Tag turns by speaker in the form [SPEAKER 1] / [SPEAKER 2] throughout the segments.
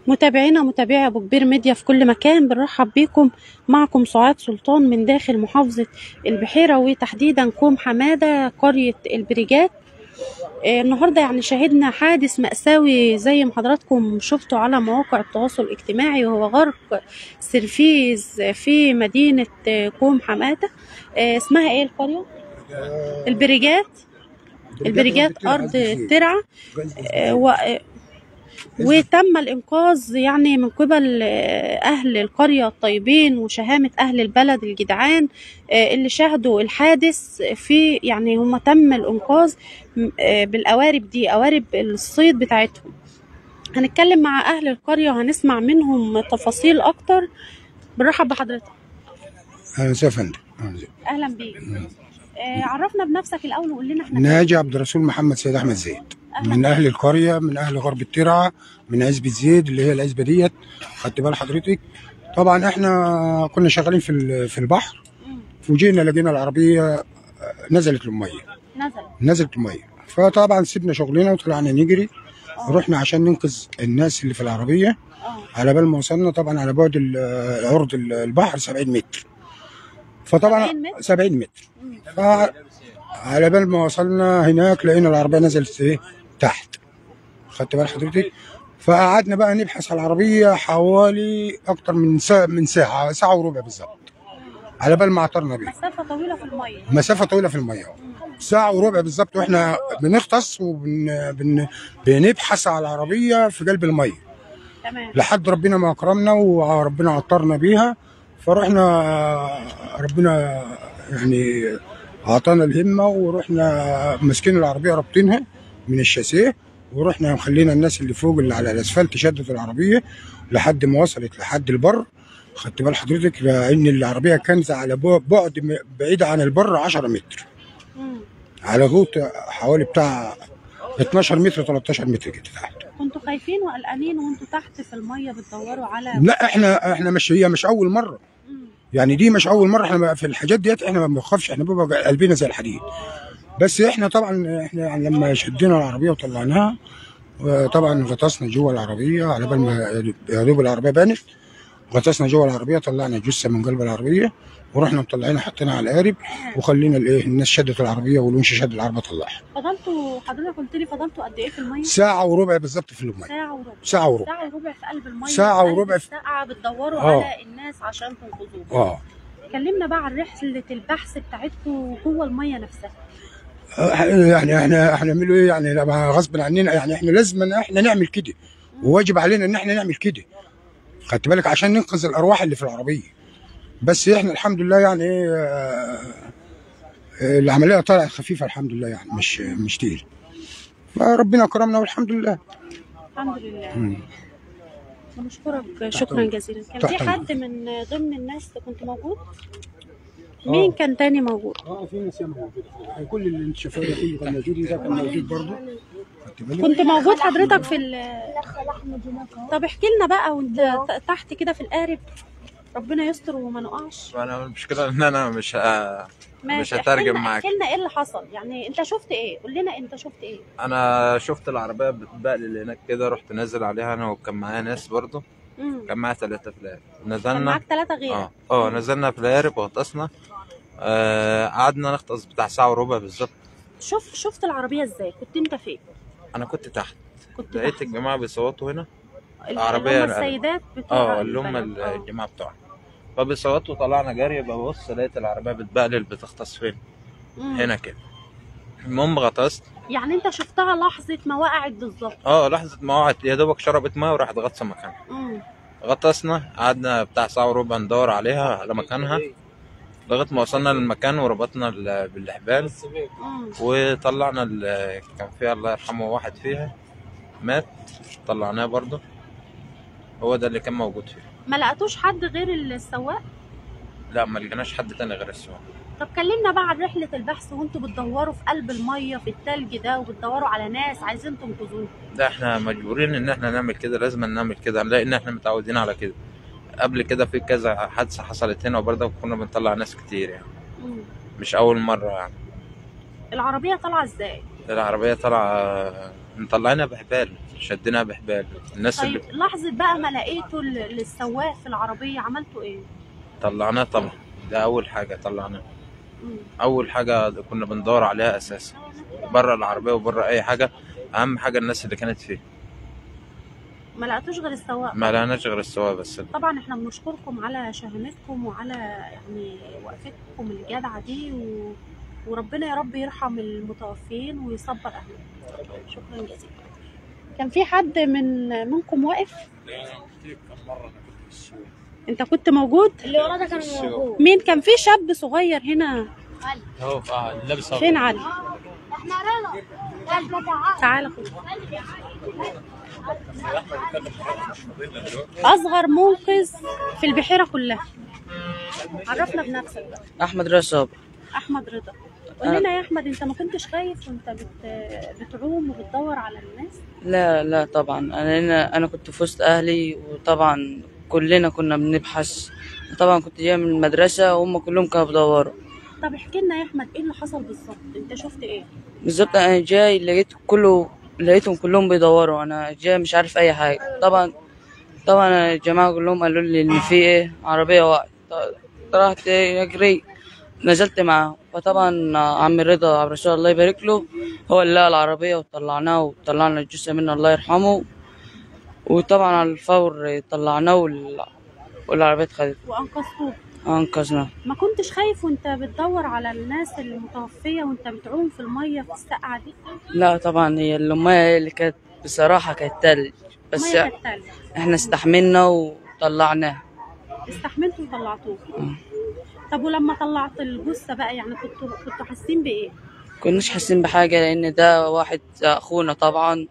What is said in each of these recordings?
[SPEAKER 1] متابعينا متابعي ابو كبير ميديا في كل مكان بنرحب بيكم معكم سعاد سلطان من داخل محافظة البحيرة وتحديدا كوم حمادة قرية البريجات آه، النهارده يعني شاهدنا حادث مأساوي زي ما حضراتكم شفتوا على مواقع التواصل الاجتماعي وهو غرق سرفيز في مدينة آه، كوم حمادة آه، اسمها ايه القرية؟ البريجات البريجات أرض الترعة آه، و- آه، وتم الإنقاذ يعني من قبل آه، أهل القرية الطيبين وشهامة أهل البلد الجدعان آه، اللي شاهدوا الحادث في يعني هم تم الإنقاذ م- آه، بالقوارب دي قوارب الصيد بتاعتهم هنتكلم مع أهل القرية وهنسمع منهم تفاصيل أكتر بنرحب بحضرتك
[SPEAKER 2] اهلا وسهلا يا فندم أهلاً وسهلاً.
[SPEAKER 1] أهلا بيك آه، عرفنا بنفسك الأول وقول لنا احنا
[SPEAKER 2] ناجي عبد الرسول محمد سيد احمد زيد من اهل القريه من اهل غرب الترعه من عزبه زيد اللي هي العزبه ديت خدت بال حضرتك طبعا احنا كنا شغالين في ال- في البحر
[SPEAKER 1] مم،
[SPEAKER 2] وجينا لقينا العربيه آه، نزلت الميه
[SPEAKER 1] نزل
[SPEAKER 2] نزلت الميه فطبعا سيبنا شغلنا وطلعنا نجري رحنا عشان ننقذ الناس اللي في العربيه
[SPEAKER 1] اه
[SPEAKER 2] على بال ما وصلنا طبعا على بعد ال- عرض ال- البحر 70 متر فطبعا
[SPEAKER 1] 70 متر؟
[SPEAKER 2] 70 متر
[SPEAKER 1] مم.
[SPEAKER 2] فعلى بال ما وصلنا هناك لقينا العربيه نزلت ايه تحت خدت بال حضرتك فقعدنا بقى نبحث على العربيه حوالي اكتر من ساعه من ساعه ساعه وربع بالظبط على بال ما عثرنا بيها
[SPEAKER 1] مسافة طويلة في المية
[SPEAKER 2] مسافه طويله في الميه ساعه وربع بالظبط واحنا بنغطس وبن بن بنبحث على العربيه في قلب الميه
[SPEAKER 1] تمام
[SPEAKER 2] لحد ربنا ما اكرمنا وربنا عطرنا بيها فرحنا ربنا يعني اعطانا الهمه ورحنا ماسكين العربيه رابطينها من الشاسيه ورحنا مخلينا الناس اللي فوق اللي على الاسفلت شدت العربيه لحد ما وصلت لحد البر خدت بال حضرتك لان العربيه كانت على بع- بعد م- بعيد عن البر 10 متر
[SPEAKER 1] مم.
[SPEAKER 2] على غوط حوالي بتاع 12 متر 13 متر كده تحت
[SPEAKER 1] كنتوا خايفين وقلقانين وانتوا تحت في الميه بتدوروا على
[SPEAKER 2] لا احنا احنا مش هي مش اول مره
[SPEAKER 1] مم.
[SPEAKER 2] يعني دي مش اول مره احنا بقى في الحاجات ديت احنا ما بنخافش احنا بيبقى قلبنا زي الحديد بس احنا طبعا احنا يعني لما شدينا العربيه وطلعناها طبعا غطسنا جوه العربيه على بال ما يا دوب العربيه بانت غطسنا جوه العربيه طلعنا جثه من قلب العربيه ورحنا مطلعينها حطيناها على القارب وخلينا الايه الناس شدت العربيه والونش شد العربيه طلعها
[SPEAKER 1] فضلتوا حضرتك قلت لي فضلتوا قد ايه في الميه؟
[SPEAKER 2] ساعه وربع بالظبط في الميه
[SPEAKER 1] ساعة وربع
[SPEAKER 2] ساعه وربع
[SPEAKER 1] ساعة وربع في قلب الميه
[SPEAKER 2] ساعة
[SPEAKER 1] في قلب
[SPEAKER 2] وربع في-
[SPEAKER 1] الساعة بتدوروا
[SPEAKER 2] آه.
[SPEAKER 1] على الناس عشان تنقذوهم
[SPEAKER 2] اه
[SPEAKER 1] كلمنا بقى عن رحلة البحث بتاعتكم جوه الميه نفسها
[SPEAKER 2] يعني احنا احنا نعمله ايه يعني لما غصب عننا يعني احنا لازم احنا نعمل كده وواجب علينا ان احنا نعمل كده خدت بالك عشان ننقذ الارواح اللي في العربيه بس احنا الحمد لله يعني ايه آه، آه، العمليه طلعت خفيفه الحمد لله يعني مش مش تقيل فربنا كرمنا والحمد لله
[SPEAKER 1] الحمد لله
[SPEAKER 2] مم.
[SPEAKER 1] بنشكرك شكرا
[SPEAKER 2] أمرك.
[SPEAKER 1] جزيلا كان
[SPEAKER 2] تحت
[SPEAKER 1] في
[SPEAKER 2] أمرك.
[SPEAKER 1] حد من ضمن الناس كنت موجود؟ مين كان تاني موجود؟
[SPEAKER 2] اه في ناس موجوده كل اللي انت شايفاه ده كله كان موجود وده كان موجود برضه خدت بالك
[SPEAKER 1] كنت موجود حضرتك في ال طب احكي لنا بقى وانت ت- تحت كده في القارب ربنا يستر وما نقعش
[SPEAKER 3] انا المشكله ان انا مش ه...
[SPEAKER 1] ماشي
[SPEAKER 3] مش
[SPEAKER 1] احكي
[SPEAKER 3] هترجم
[SPEAKER 1] لنا-
[SPEAKER 3] معاك.
[SPEAKER 1] احكي لنا ايه اللي حصل يعني انت شفت ايه قول لنا انت شفت ايه
[SPEAKER 3] انا شفت العربيه بتبقلل هناك كده رحت نازل عليها انا وكان معايا ناس برضو
[SPEAKER 1] امم
[SPEAKER 3] كان معايا ثلاثه في القارب
[SPEAKER 1] كان
[SPEAKER 3] نزلنا
[SPEAKER 1] معاك ثلاثة غيرك
[SPEAKER 3] اه اه نزلنا في القارب وغطسنا آه، قعدنا نغطس بتاع ساعه وربع بالظبط
[SPEAKER 1] شوف شفت العربية ازاي كنت انت فين
[SPEAKER 3] انا كنت تحت
[SPEAKER 1] كنت
[SPEAKER 3] لقيت
[SPEAKER 1] تحت.
[SPEAKER 3] الجماعه بيصوتوا هنا
[SPEAKER 1] ال-
[SPEAKER 3] العربية
[SPEAKER 1] اللي هم
[SPEAKER 3] أنا-
[SPEAKER 1] السيدات بتوع
[SPEAKER 3] اه اللي هم
[SPEAKER 1] البلد. آه.
[SPEAKER 3] الجماعه بتوعنا فبيصوتوا طلعنا جري ببص لقيت العربيه بتبقلل بتغطس فين
[SPEAKER 1] مم.
[SPEAKER 3] هنا كده المهم غطست
[SPEAKER 1] يعني انت شفتها لحظة ما وقعت بالظبط
[SPEAKER 3] اه لحظه ما وقعت يا دوبك شربت ميه وراحت غطسه مكانها
[SPEAKER 1] مم.
[SPEAKER 3] غطسنا قعدنا بتاع ساعة وربع ندور عليها على مكانها لغاية ما وصلنا للمكان وربطنا ال- بالحبال
[SPEAKER 1] مم.
[SPEAKER 3] وطلعنا ال- كان فيها الله يرحمه واحد فيها مات طلعناه برضه هو ده اللي كان موجود فيه
[SPEAKER 1] ما لقيتوش حد غير السواق
[SPEAKER 3] لا ما لقيناش حد تاني غير السواق
[SPEAKER 1] طب كلمنا بقى عن رحلة البحث وانتوا بتدوروا في قلب المية في التلج ده وبتدوروا على ناس عايزين تنقذوهم
[SPEAKER 3] ده احنا مجبورين ان احنا نعمل كده لازم نعمل كده لان احنا متعودين على كده قبل كده في كذا حادثة حصلت هنا وبرضه كنا بنطلع ناس كتير يعني
[SPEAKER 1] مم.
[SPEAKER 3] مش أول مرة يعني
[SPEAKER 1] العربية طالعة ازاي؟
[SPEAKER 3] العربية طالعة مطلعينها بحبال شدينها بحبال الناس اللي
[SPEAKER 1] طيب لحظة بقى ما لقيتوا ال- السواق في العربية عملتوا ايه؟
[SPEAKER 3] طلعناه طبعا ده أول حاجة طلعناه
[SPEAKER 1] مم.
[SPEAKER 3] أول حاجة كنا بندور عليها أساسا بره العربية وبره أي حاجة أهم حاجة الناس اللي كانت فيه
[SPEAKER 1] ما لقيتوش غير السواق
[SPEAKER 3] ما لقيناش غير السواق بس
[SPEAKER 1] طبعا احنا بنشكركم على شهامتكم وعلى يعني وقفتكم الجدعة دي و... وربنا يا رب يرحم المتوفين ويصبر اهلهم شكرا جزيلا كان في حد من منكم واقف انت كنت موجود
[SPEAKER 4] اللي وراه ده كان موجود
[SPEAKER 1] مين كان في شاب صغير هنا
[SPEAKER 5] هو لابس
[SPEAKER 1] فين علي
[SPEAKER 4] احنا رضا احنا تعال
[SPEAKER 1] تعالى خد اصغر منقذ في البحيره كلها عرفنا بنفسك بقى
[SPEAKER 6] احمد رصاب
[SPEAKER 1] احمد رضا قول لنا يا احمد انت ما كنتش خايف وانت بت... بتعوم وبتدور على الناس
[SPEAKER 6] لا لا طبعا انا هنا انا كنت في وسط اهلي وطبعا كلنا كنا بنبحث طبعا كنت جاي من المدرسه وهم كلهم كانوا بيدوروا
[SPEAKER 1] طب احكي لنا يا احمد ايه اللي حصل بالظبط انت شفت ايه
[SPEAKER 6] بالظبط انا جاي لقيت كله لقيتهم كلهم بيدوروا انا جاي مش عارف اي حاجه طبعا طبعا الجماعه كلهم قالوا لي ان في ايه عربيه وقعت ط- رحت اجري نزلت معاهم فطبعا عم رضا عبد الرسول الله يبارك له هو اللي لقى العربيه وطلعناه وطلعنا الجثه منه الله يرحمه وطبعا على الفور طلعناه وال... والعربيه اتخذت
[SPEAKER 1] وانقذتوه
[SPEAKER 6] انقذناه
[SPEAKER 1] ما كنتش خايف وانت بتدور على الناس المتوفيه وانت بتعوم في الميه في السقعه دي
[SPEAKER 6] لا طبعا هي المية اللي كانت بصراحة كانت تلج بس
[SPEAKER 1] الميه كانت تلج
[SPEAKER 6] احنا استحملنا وطلعناه
[SPEAKER 1] استحملتوا وطلعتوه
[SPEAKER 6] مم.
[SPEAKER 1] طب ولما طلعت الجثه بقى يعني كنتوا كنتوا حاسين بايه
[SPEAKER 6] كناش حاسين بحاجة لأن ده واحد أخونا طبعا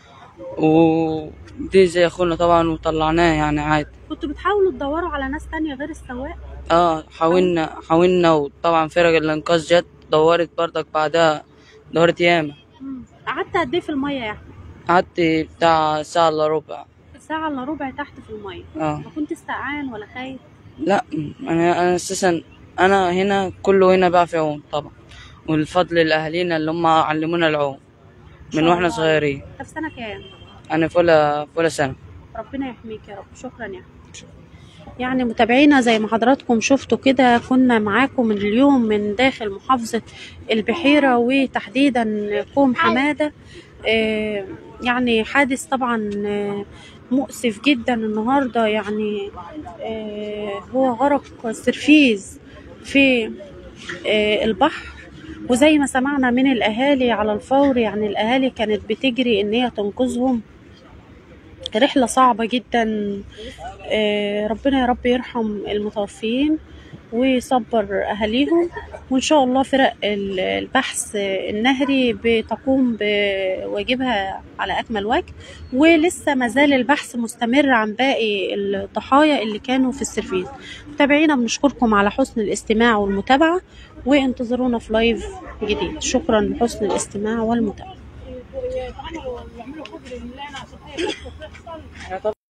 [SPEAKER 6] ودي زي أخونا طبعا وطلعناه يعني عادي
[SPEAKER 1] كنتوا بتحاولوا تدوروا على ناس تانية غير السواق
[SPEAKER 6] اه حاولنا حاولنا وطبعا فرق الإنقاذ جت دورت برضك بعدها دورت ياما
[SPEAKER 1] مم. قعدت قد ايه في الميه يا احمد
[SPEAKER 6] قعدت بتاع ساعة إلا ربع
[SPEAKER 1] ساعه الا ربع تحت في الميه
[SPEAKER 6] اه
[SPEAKER 1] ما كنت سقعان ولا خايف
[SPEAKER 6] لا انا انا اساسا انا هنا كله هنا بقى في عوم طبعا والفضل لاهالينا اللي هم علمونا العوم من واحنا صغيرين
[SPEAKER 1] طب سنه كام
[SPEAKER 6] انا في ولا في ولا سنه
[SPEAKER 1] ربنا يحميك يا رب شكرا يا أحمد. يعني متابعينا زي ما حضراتكم شفتوا كده كنا معاكم اليوم من داخل محافظة البحيرة وتحديدا كوم حمادة آه، يعني حادث طبعا آه، مؤسف جدا النهاردة يعني آه، هو غرق سرفيز في آه، البحر وزي ما سمعنا من الأهالي على الفور يعني الأهالي كانت بتجري إن هي تنقذهم رحلة صعبة جدا آه، ربنا يا رب يرحم المتوفين ويصبر أهاليهم وإن شاء الله فرق ال- البحث النهري بتقوم بواجبها على أكمل وجه ولسه مازال البحث مستمر عن باقي الضحايا اللي كانوا في السيرفيس متابعينا بنشكركم على حسن الاستماع والمتابعة وانتظرونا في لايف جديد شكرا لحسن الاستماع والمتابعة